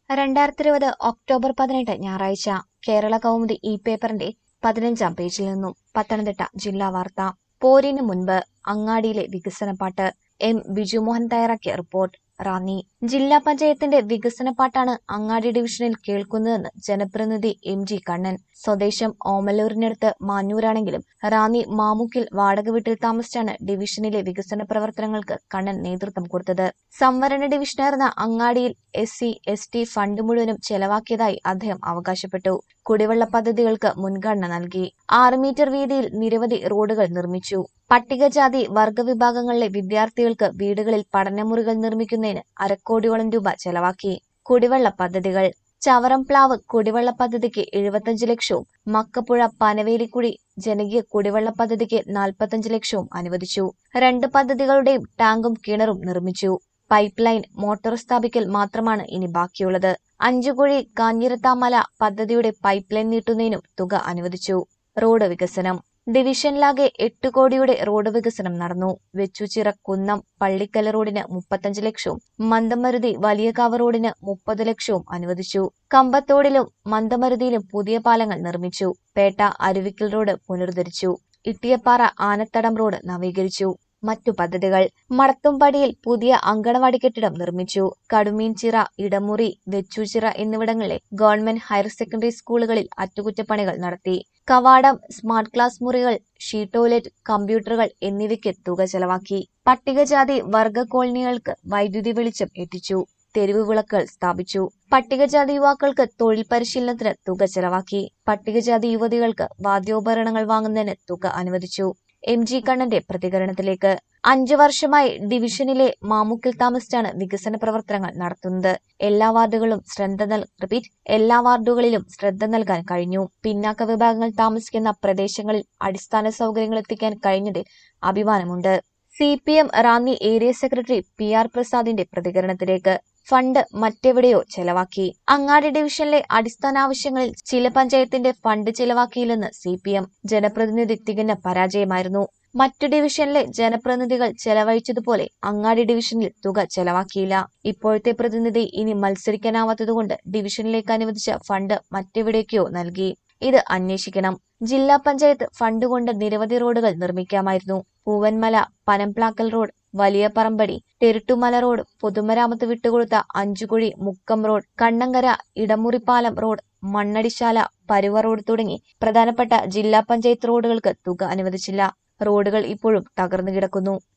രണ്ടായിരത്തി ഇരുപത് ഒക്ടോബർ പതിനെട്ട് ഞായറാഴ്ച കേരള കൗമുദി ഇ പേപ്പറിന്റെ പതിനഞ്ചാം പേജിൽ നിന്നും പത്തനംതിട്ട ജില്ലാ വാർത്ത പോരിന് മുൻപ് അങ്ങാടിയിലെ വികസനപ്പാട്ട് എം ബിജുമോഹൻ തയ്യാറാക്കിയ റിപ്പോർട്ട് റാന്നി ജില്ലാ പഞ്ചായത്തിന്റെ വികസനപ്പാട്ടാണ് അങ്ങാടി ഡിവിഷനിൽ കേൾക്കുന്നതെന്ന് ജനപ്രതിനിധി എം ജി കണ്ണൻ സ്വദേശം ഓമലൂരിനടുത്ത് മാഞ്ഞൂരാണെങ്കിലും റാന്നി മാമുക്കിൽ വാടക വീട്ടിൽ താമസിച്ചാണ് ഡിവിഷനിലെ വികസന പ്രവർത്തനങ്ങൾക്ക് കണ്ണൻ നേതൃത്വം കൊടുത്തത് സംവരണ ഡിവിഷനായിരുന്ന അങ്ങാടിയിൽ S C S T fund മുഴുവനും ചെലവാക്കിയതായി അദ്ദേഹം അവകാശപ്പെട്ടു കുടിവെള്ള പദ്ധതികൾക്ക് മുൻഗണന നൽകി ആറ് മീറ്റർ വീതിയിൽ നിരവധി റോഡുകൾ നിർമ്മിച്ചു പട്ടികജാതി വർഗവിഭാഗങ്ങളിലെ വിദ്യാർത്ഥികൾക്ക് വീടുകളിൽ പഠനമുറികൾ നിർമ്മിക്കുന്നതിന് അരക്കോടിയോളം രൂപ ചെലവാക്കി കുടിവെള്ള പദ്ധതികൾ ചവറംപ്ലാവ് കുടിവെള്ള പദ്ധതിക്ക് എഴുപത്തഞ്ച് ലക്ഷവും മക്കപ്പുഴ പനവേലിക്കുഴി ജനകീയ കുടിവെള്ള പദ്ധതിക്ക് നാൽപ്പത്തഞ്ച് ലക്ഷവും അനുവദിച്ചു രണ്ട് പദ്ധതികളുടെയും ടാങ്കും കിണറും നിർമ്മിച്ചു പൈപ്പ് ലൈൻ മോട്ടോർ സ്ഥാപിക്കൽ മാത്രമാണ് ഇനി ബാക്കിയുള്ളത് അഞ്ചുകുഴി കാഞ്ഞിരത്താമല പദ്ധതിയുടെ പൈപ്പ് ലൈൻ നീട്ടുന്നതിനും തുക അനുവദിച്ചു റോഡ് വികസനം ഡിവിഷനിലാകെ എട്ട് കോടിയുടെ റോഡ് വികസനം നടന്നു വെച്ചുചിറ കുന്നം പള്ളിക്കല റോഡിന് മുപ്പത്തഞ്ച് ലക്ഷവും മന്ദമരുതി വലിയകാവ് റോഡിന് മുപ്പത് ലക്ഷവും അനുവദിച്ചു കമ്പത്തോടിലും മന്ദമരുതിയിലും പുതിയ പാലങ്ങൾ നിർമ്മിച്ചു പേട്ട അരുവിക്കൽ റോഡ് പുനരുദ്ധരിച്ചു ഇട്ടിയപ്പാറ ആനത്തടം റോഡ് നവീകരിച്ചു മറ്റു പദ്ധതികൾ മടത്തുംപടിയിൽ പുതിയ അങ്കണവാടി കെട്ടിടം നിർമ്മിച്ചു കടുമീൻചിറ ഇടമുറി വെച്ചൂച്ചിറ എന്നിവിടങ്ങളിലെ ഗവൺമെന്റ് ഹയർ സെക്കൻഡറി സ്കൂളുകളിൽ അറ്റകുറ്റപ്പണികൾ നടത്തി കവാടം സ്മാർട്ട് ക്ലാസ് മുറികൾ ഷീ ടോയ്ലറ്റ് കമ്പ്യൂട്ടറുകൾ എന്നിവയ്ക്ക് തുക ചെലവാക്കി പട്ടികജാതി വർഗ കോളനികൾക്ക് വൈദ്യുതി വെളിച്ചം എത്തിച്ചു തെരുവ് വിളക്കുകൾ സ്ഥാപിച്ചു പട്ടികജാതി യുവാക്കൾക്ക് തൊഴിൽ പരിശീലനത്തിന് തുക ചെലവാക്കി പട്ടികജാതി യുവതികൾക്ക് വാദ്യോപകരണങ്ങൾ വാങ്ങുന്നതിന് തുക അനുവദിച്ചു എം ജി കണ്ണന്റെ പ്രതികരണത്തിലേക്ക് അഞ്ചു വർഷമായി ഡിവിഷനിലെ മാമുക്കിൽ താമസിച്ചാണ് വികസന പ്രവർത്തനങ്ങൾ നടത്തുന്നത് എല്ലാ വാർഡുകളും ശ്രദ്ധ നൽ റിപ്പീറ്റ് എല്ലാ വാർഡുകളിലും ശ്രദ്ധ നൽകാൻ കഴിഞ്ഞു പിന്നാക്ക വിഭാഗങ്ങൾ താമസിക്കുന്ന പ്രദേശങ്ങളിൽ അടിസ്ഥാന സൗകര്യങ്ങൾ എത്തിക്കാൻ കഴിഞ്ഞതിൽ അഭിമാനമുണ്ട് C P M Ranni area secretary P R പ്രസാദിന്റെ പ്രതികരണത്തിലേക്ക് ഫണ്ട് മറ്റെവിടെയോ ചെലവാക്കി അങ്ങാടി ഡിവിഷനിലെ അടിസ്ഥാന ആവശ്യങ്ങളിൽ ചില പഞ്ചായത്തിന്റെ ഫണ്ട് ചെലവാക്കിയില്ലെന്ന് സി പി എം ജനപ്രതിനിധി തികഞ്ഞ പരാജയമായിരുന്നു മറ്റു ഡിവിഷനിലെ ജനപ്രതിനിധികൾ ചെലവഴിച്ചതുപോലെ അങ്ങാടി ഡിവിഷനിൽ തുക ചെലവാക്കിയില്ല ഇപ്പോഴത്തെ പ്രതിനിധി ഇനി മത്സരിക്കാനാവാത്തതുകൊണ്ട് ഡിവിഷനിലേക്ക് അനുവദിച്ച ഫണ്ട് മറ്റെവിടേക്കോ നൽകി ഇത് അന്വേഷിക്കണം ജില്ലാ പഞ്ചായത്ത് ഫണ്ട് കൊണ്ട് നിരവധി റോഡുകൾ നിർമ്മിക്കാമായിരുന്നു പൂവൻമല പനംപ്ലാക്കൽ റോഡ് വലിയ പറമ്പടി തെരുട്ടുമല റോഡ് പൊതുമരാമത്ത് വിട്ടുകൊടുത്ത Anchukuzhi Mukkam road Kannankara Edamurippalam road Mannadisala Paruva road തുടങ്ങി പ്രധാനപ്പെട്ട ജില്ലാ പഞ്ചായത്ത് റോഡുകൾക്ക് തുക അനുവദിച്ചില്ല റോഡുകൾ ഇപ്പോഴും തകർന്നു കിടക്കുന്നു